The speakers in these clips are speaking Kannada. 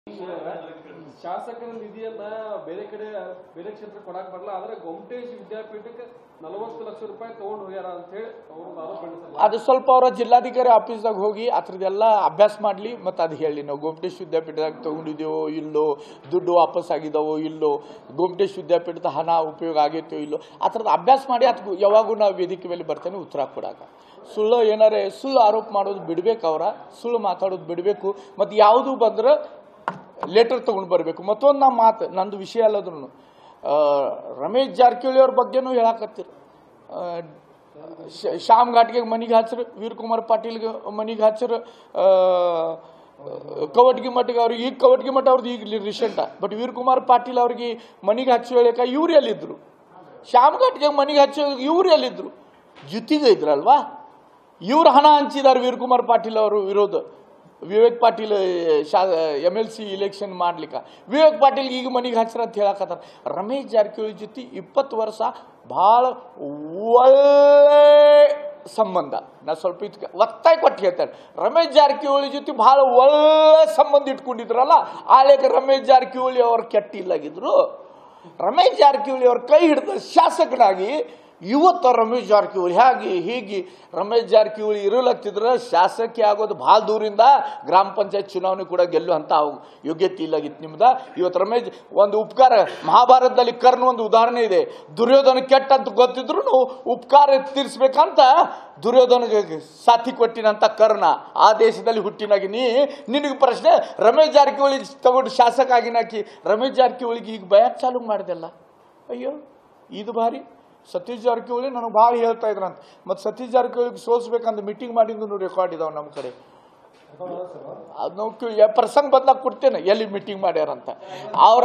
ಶಾಸಕರ ನಿಧಿಯನ್ನ ಬೇರೆ ಕಡೆ ಬೇರೆ ಕ್ಷೇತ್ರ ಕೊಡಕ್ ಬರಲ್ಲ ಆದ್ರೆ ಗೊಮಟೇಶ್ ವಿದ್ಯಾಪೀಠಕ್ಕೆ ನಲವತ್ತು ಲಕ್ಷ ರೂಪಾಯಿ ತಗೊಂಡು ಹೋಗ್ಯಾರ ಅಂತ ಹೇಳಿ ಅವರು ಆರೋಪ ಮಾಡಿಸಲ್ಲ ಅದು ಸ್ವಲ್ಪ ಅವರ ಜಿಲ್ಲಾಧಿಕಾರಿ ಆಫೀಸ್ದಾಗ ಹೋಗಿ ಅದ್ರದ್ದೆಲ್ಲ ಅಭ್ಯಾಸ ಮಾಡಲಿ ಮತ್ತು ಅದು ಹೇಳಿ ನಾವು ಗೋಮಟೇಶ್ ವಿದ್ಯಾಪೀಠದಾಗ ತೊಗೊಂಡಿದ್ದೇವೋ ಇಲ್ಲೋ ದುಡ್ಡು ವಾಪಸ್ ಆಗಿದ್ದಾವೋ ಇಲ್ಲೋ ಗೋಮಟೇಶ್ ವಿದ್ಯಾಪೀಠದ ಹಣ ಉಪಯೋಗ ಆಗೈತೋ ಇಲ್ಲೋ ಆ ಥರದ್ದು ಅಭ್ಯಾಸ ಮಾಡಿ ಅದಕ್ಕೆ ಯಾವಾಗೂ ನಾವು ವೇದಿಕೆ ಮೇಲೆ ಬರ್ತೇನೆ ಉತ್ತರ ಕೊಡಾಕ ಸುಳ್ಳು ಏನಾರೇ ಸುಳ್ಳು ಆರೋಪ ಮಾಡೋದು ಬಿಡಬೇಕು ಅವರ ಸುಳ್ಳು ಮಾತಾಡೋದು ಬಿಡಬೇಕು ಮತ್ತು ಯಾವುದು ಬಂದ್ರೆ ಲೆಟರ್ ತೊಗೊಂಡು ಬರಬೇಕು ಮತ್ತೊಂದು ನಮ್ಮ ಮಾತು ನಂದು ವಿಷಯ ಅಲ್ಲದ್ರೂ ರಮೇಶ್ ಜಾರಕಿಹೊಳಿ ಅವ್ರ ಬಗ್ಗೆನೂ ಹೇಳಕತ್ತೀರಿ ಆ, ಶ- ಶ್ಯಾಮ್ ಘಾಟ್ಗೆ ಮನಿಗೆ ಹಚ್ಚರು ವೀರ್ ಕುಮಾರ್ ಪಾಟೀಲ್ಗೆ ಮನಿಗೆ ಹಚ್ಚರು ಆ, ಕವಟ್ಗಿ ಮಠಗೆ ಅವ್ರಿಗೆ ಈಗ ಕವಟ್ಗಿ ಮಠ ಅವ್ರದ್ದು ಈಗ ರೀಸೆಂಟ ಬಟ್ ವೀರ್ ಕುಮಾರ್ ಪಾಟೀಲ್ ಅವ್ರಿಗೆ ಮನಿಗೆ ಹಚ್ಚಿ ಹೇಳಕ ಇವ್ರು ಎಲ್ಲಿದ್ರು ಶ್ಯಾಮ್ ಘಾಟ್ಗೆ ಮನಿಗೆ ಹಚ್ಚಿ ಇವ್ರು ಎಲ್ಲಿದ್ರು ಜೊತೆಗೆ ಇದ್ರಲ್ವಾ ಇವ್ರು ಹಣ ಹಂಚಿದ್ದಾರೆ ವೀರ್ ಕುಮಾರ್ ಪಾಟೀಲ್ ಅವರು ವಿರೋಧ ವಿವೇಕ್ ಪಾಟೀಲ್ ಶಾ ಎಮ್ ಎಲ್ ಸಿ ಇಲೆಕ್ಷನ್ ಮಾಡ್ಲಿಕ್ಕೆ ವಿವೇಕ್ ಪಾಟೀಲ್ ಈಗ ಮನೆಗೆ ಹಚ್ಚಾರ ಅಂತ ಹೇಳಕತ್ತಾರ ರಮೇಶ್ ಜಾರಕಿಹೊಳಿ ಜೊತೆ ಇಪ್ಪತ್ತು ವರ್ಷ ಭಾಳ ಒಳ್ಳೆ ಸಂಬಂಧ ನಾ ಸ್ವಲ್ಪ ಇದಕ್ಕೆ ಒತ್ತಾಯ ಕೊಟ್ಟು ಹೇಳ್ತೇನೆ ರಮೇಶ್ ಜಾರಕಿಹೊಳಿ ಜೊತೆ ಭಾಳ ಒಳ್ಳೆ ಸಂಬಂಧ ಇಟ್ಕೊಂಡಿದ್ರಲ್ಲ ಆಳೆಗೆ ರಮೇಶ್ ಜಾರಕಿಹೊಳಿ ಅವ್ರು ಕೆಟ್ಟಿಲ್ಲಾಗಿದ್ರು ರಮೇಶ್ ಜಾರಕಿಹೊಳಿ ಅವ್ರ ಕೈ ಹಿಡಿದ ಶಾಸಕನಾಗಿ ಇವತ್ತು ರಮೇಶ್ ಜಾರಕಿಹೊಳಿ ಹೇಗೆ ಹೀಗೆ ರಮೇಶ್ ಜಾರಕಿಹೊಳಿ ಇರಲತ್ತಿದ್ರೆ ಶಾಸಕಿ ಆಗೋದು ಭಾಳ ದೂರಿಂದ ಗ್ರಾಮ ಪಂಚಾಯತ್ ಚುನಾವಣೆ ಕೂಡ ಗೆಲ್ಲುವಂಥ ಅವ್- ಯೋಗ್ಯತೆ ಇಲ್ಲಾಗಿತ್ತು ನಿಮ್ದ ಇವತ್ತು ರಮೇಶ್ ಒಂದು ಉಪಕಾರ ಮಹಾಭಾರತದಲ್ಲಿ ಕರ್ಣ ಒಂದು ಉದಾಹರಣೆ ಇದೆ ದುರ್ಯೋಧನ ಕೆಟ್ಟ ಅಂತ ಗೊತ್ತಿದ್ರು ಉಪಕಾರ ತೀರಿಸ್ಬೇಕಂತ ದುರ್ಯೋಧನಿಗೆ ಸಾಥಿ ಕೊಟ್ಟಿನಂತ ಕರ್ಣ ಆ ದೇಶದಲ್ಲಿ ಹುಟ್ಟಿನಾಗಿ ನೀ ನಿನಗೆ ಪ್ರಶ್ನೆ ರಮೇಶ್ ಜಾರಕಿಹೊಳಿ ತಗೊಂಡು ಶಾಸಕ ಆಗಿನಾಕಿ ರಮೇಶ್ ಜಾರಕಿಹೊಳಿಗೆ ಈಗ ಭಯ ಚಾಲು ಮಾಡಿದೆಲ್ಲ ಅಯ್ಯೋ ಇದು ಭಾರಿ ಸತೀಶ್ ಜಾರಕಿಹೊಳಿ ನನಗೆ ಭಾಳ ಹೇಳ್ತಾ ಇದ್ರಂತ ಮತ್ತು ಸತೀಶ್ ಜಾರಕಿಹೊಳಿಗೆ ಸೋಲ್ಸ್ಬೇಕಂತ ಮೀಟಿಂಗ್ ಮಾಡಿದ್ದು ರೆಕಾರ್ಡ್ ಇದಾವೆ ನಮ್ಮ ಕಡೆ ಅದು ನಾವು ಕೇ- ಯಾ- ಪ್ರಸಂಗ ಬಂದಾಗ ಕೊಡ್ತೇನೆ ಎಲ್ಲಿ ಮೀಟಿಂಗ್ ಮಾಡ್ಯಾರಂತ ಅವರ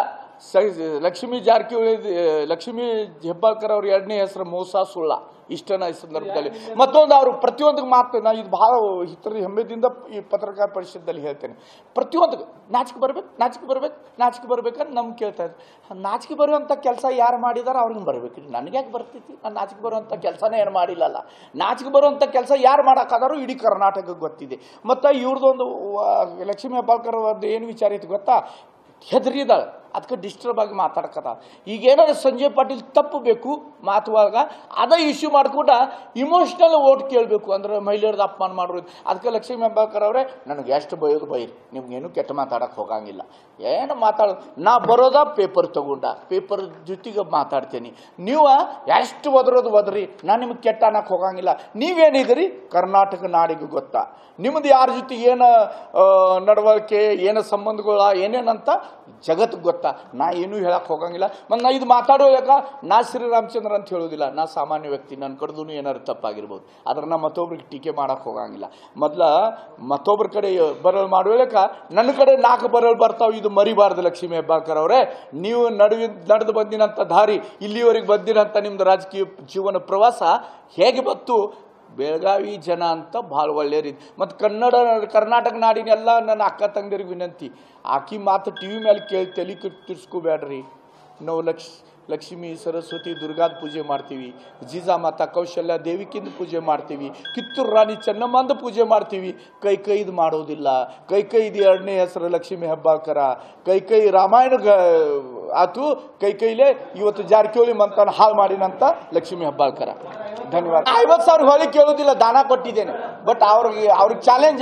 ಲಕ್ಷ್ಮೀ ಜಾರಕಿಹೊಳಿ ಲಕ್ಷ್ಮೀ ಹೆಬ್ಬಾಳ್ಕರ್ ಅವ್ರ ಎರಡನೇ ಹೆಸರು ಮೋಸ ಸುಳ್ಳ ಇಷ್ಟನ ಈ ಸಂದರ್ಭದಲ್ಲಿ ಮತ್ತೊಂದು ಅವರು ಪ್ರತಿಯೊಂದು ಮಾತು ನಾ ಇದು ಭಾಳ ಇತರ ಹೆಮ್ಮೆದಿಂದ ಈ ಪತ್ರಕಾರ ಪರಿಷತ್ತಲ್ಲಿ ಹೇಳ್ತೇನೆ ಪ್ರತಿಯೊಂದು ನಾಚಿಕೆ ಬರ್ಬೇಕು ನಾಚಿಕೆ ಬರ್ಬೇಕು ನಾಚಿಕೆ ಬರ್ಬೇಕಂತ ನಮ್ಗೆ ಕೇಳ್ತಾ ಇದ್ರು ನಾಚಿಕೆ ಬರುವಂಥ ಕೆಲಸ ಯಾರು ಮಾಡಿದಾರೋ ಅವ್ರಿಗೆ ಬರ್ಬೇಕು ನನಗೆ ಯಾಕೆ ಬರ್ತೈತಿ ನಾನು ನಾಚಿಕೆ ಬರುವಂಥ ಕೆಲಸನೇ ಏನು ಮಾಡಿಲ್ಲಲ್ಲ ನಾಚಿಕೆ ಬರುವಂಥ ಕೆಲಸ ಯಾರು ಮಾಡೋಕ್ಕಾದರೂ ಇಡೀ ಕರ್ನಾಟಕಕ್ಕೆ ಗೊತ್ತಿದೆ ಮತ್ತು ಇವ್ರದ್ದೊಂದು ಲಕ್ಷ್ಮೀ ಹೆಬ್ಬಾಳ್ಕರ್ ಅವ್ರದ್ದು ಏನು ವಿಚಾರ ಐತಿ ಗೊತ್ತಾ ಹೆದರಿದಾಳೆ ಅದಕ್ಕೆ ಡಿಸ್ಟರ್ಬ್ ಆಗಿ ಮಾತಾಡ್ಕತ್ತ ಈಗ ಏನಾದ್ರು ಸಂಜಯ್ ಪಾಟೀಲ್ ತಪ್ಪು ಬೇಕು ಮಾತುವಾಗ ಅದೇ ಇಶ್ಯೂ ಮಾಡ್ಕೊಂಡ ಇಮೋಷ್ನಲ್ ಓಟ್ ಕೇಳಬೇಕು ಅಂದ್ರೆ ಮಹಿಳೆಯರದ್ದು ಅಪಮಾನ ಮಾಡೋದು ಅದಕ್ಕೆ ಲಕ್ಷ್ಮೀ ಹೆಬ್ಬಾಳ್ಕರ್ ಅವರೇ ನನಗೆ ಎಷ್ಟು ಬೈಯೋದು ಬೈರಿ ನಿಮ್ಗೇನು ಕೆಟ್ಟ ಮಾತಾಡಕ್ಕೆ ಹೋಗಂಗಿಲ್ಲ ಏನು ಮಾತಾಡೋದು ನಾ ಬರೋದ ಪೇಪರ್ ತಗೊಂಡ ಪೇಪರ್ ಜೊತೆಗೆ ಮಾತಾಡ್ತೀನಿ ನೀವು ಎಷ್ಟು ಒದರೋದು ಒದರಿ ನಾನು ನಿಮ್ಗೆ ಕೆಟ್ಟ ಅನ್ನಕ್ಕೆ ಹೋಗಂಗಿಲ್ಲ ನೀವೇನಿದ್ದೀರಿ ಕರ್ನಾಟಕ ನಾಡಿಗೆ ಗೊತ್ತಾ ನಿಮ್ಮದು ಯಾರ ಜೊತೆ ಏನು ಆ, ನಡವಳಿಕೆ ಏನು ಸಂಬಂಧಗಳ ಏನೇನಂತ ಜಗತ್ತಿಗೆ ಗೊತ್ತಾ ನಾ ಏನೂ ಹೇಳಕ್ಕೆ ಹೋಗಂಗಿಲ್ಲ ಮತ್ತು ನಾ ಇದು ಮಾತಾಡೋ ಯಾಕ ನಾ ಶ್ರೀರಾಮಚಂದ್ರ ಅಂತ ಹೇಳೋದಿಲ್ಲ ನಾ ಸಾಮಾನ್ಯ ವ್ಯಕ್ತಿ ನನ್ನ ಕಡ್ದು ಏನಾದ್ರು ತಪ್ಪಾಗಿರ್ಬೋದು ಆದ್ರೆ ನಾ ಮತ್ತೊಬ್ರಿಗೆ ಟೀಕೆ ಮಾಡಕ್ಕೆ ಹೋಗಂಗಿಲ್ಲ ಮೊದ್ಲ ಮತ್ತೊಬ್ರ ಕಡೆ ಬರಲ್ ಮಾಡುವಾಗ ನನ್ನ ಕಡೆ ನಾಲ್ಕು ಬರಲ್ ಬರ್ತಾವೆ ಇದು ಮರಿಬಾರ್ದು ಲಕ್ಷ್ಮೀ ಹೆಬ್ಬಾಳ್ಕರ್ ಅವರೇ ನೀವು ನಡುವಿನ ನಡೆದು ಬಂದಿನಂಥ ದಾರಿ ಇಲ್ಲಿವರೆಗೆ ಬಂದಿರೋಂಥ ನಿಮ್ದು ರಾಜಕೀಯ ಜೀವನ ಪ್ರವಾಸ ಹೇಗೆ ಬತ್ತು ಬೆಳಗಾವಿ ಜನ ಅಂತ ಭಾಳ ಒಳ್ಳೆಯ ರೀತಿ ಮತ್ತು ಕನ್ನಡ ಕರ್ನಾಟಕ ನಾಡಿನೆಲ್ಲ ನನ್ನ ಅಕ್ಕ ತಂಗಿಯರಿಗೆ ವಿನಂತಿ ಆಕಿ ಮಾತು ಟಿ ವಿ ಮೇಲೆ ಕೇಳಿ ತಲೆ ಕೆಟ್ಟಿಸ್ಕೋಬೇಡ್ರಿ ನಾವು ಲಕ್ಷ್ ಲಕ್ಷ್ಮಿ ಸರಸ್ವತಿ ದುರ್ಗಾದ ಪೂಜೆ ಮಾಡ್ತೀವಿ ಜೀಜಾಮಾತ ಕೌಶಲ್ಯ ದೇವಿಕಿಂದ ಪೂಜೆ ಮಾಡ್ತೀವಿ ಕಿತ್ತೂರು ರಾಣಿ ಚೆನ್ನಮ್ಮಂದ ಪೂಜೆ ಮಾಡ್ತೀವಿ ಕೈ ಕೈದು ಮಾಡೋದಿಲ್ಲ ಕೈ ಕೈದು ಎರಡನೇ ಹೆಸರು ಲಕ್ಷ್ಮಿ ಹೆಬ್ಬಾಳ್ಕರ ಕೈ ಕೈ ರಾಮಾಯಣ ಗ- ಆತು ಕೈ ಕೈಲೇ ಇವತ್ತು ಜಾರಕಿಹೊಳಿ ಮಂತನ ಹಾಳು ಮಾಡಿನಂತ ಲಕ್ಷ್ಮಿ ಹೆಬ್ಬಾಳ್ಕರ ಧನ್ಯವಾದ ಐವತ್ತು ಸಾವಿರ ಹೊಳಿ ಕೇಳೋದಿಲ್ಲ ದಾನ ಕೊಟ್ಟಿದ್ದೇನೆ ಬಟ್ ಅವ್ರಿಗೆ ಅವ್ರಿಗೆ ಚಾಲೆಂಜ್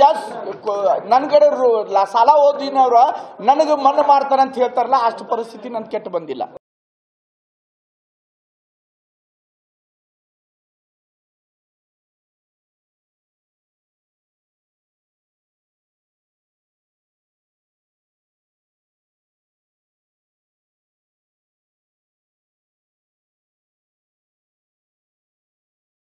ನನ್ನ ಕಡೆ ರು- ಲ- ಸಾಲ ಓದಿನವ್ರು ನನಗೆ ಮಣ್ಣು ಮಾಡ್ತಾರಂತ ಹೇಳ್ತಾರಲ್ಲ ಅಷ್ಟು ಪರಿಸ್ಥಿತಿ ನನ್ ಕೆಟ್ಟು ಬಂದಿಲ್ಲ